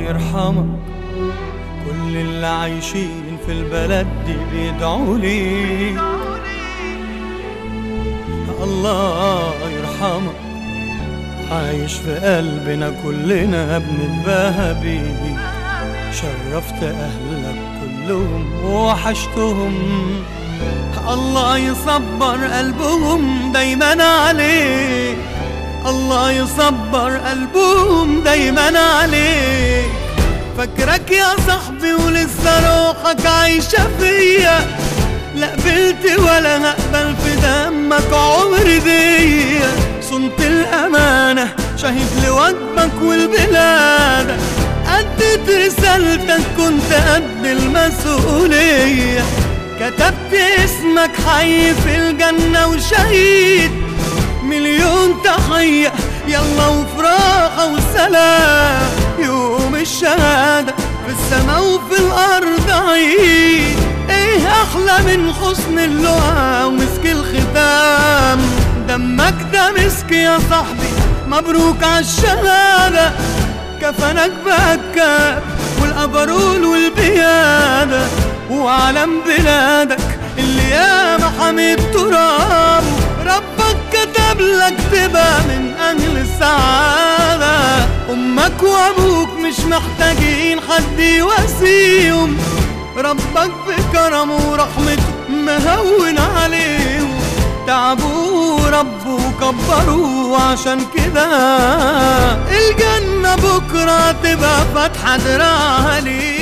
يرحمك كل اللي عايشين في البلد دي بيدعوا لي الله يرحمك عايش في قلبنا كلنا بنتباهى بيه شرفت أهلك كلهم ووحشتهم الله يصبر قلبهم دايما عليك الله يصبر قلبهم دايما عليك فاكرك يا صاحبي ولسه روحك عايشة فيا لا قبلت ولا هقبل في دمك عمري دي صنت الأمانة شهيد لوجبك والبلاد أديت رسالتك كنت قد المسؤولية كتبت اسمك حي في الجنة وشهيد مليون تحية يلا وفراحة وسلام يوم الشهادة في السماء وفي الأرض عيد ايه أحلى من حسن اللقا ومسك الختام دمك ده مسك يا صاحبي مبروك عالشهادة كفنك بكاب والأبرول والبيادة وعلم بلادك اللي ياما حميد تراب ربك كتب لك تبقى من أهل السعادة أمك وأبوك مش محتاجين حد يواسيهم ربك بكرمه ورحمته مهون عليهم تعبوا ربوا وكبروا عشان كده الجنة بكرة تبقى فاتحة دراعها ليه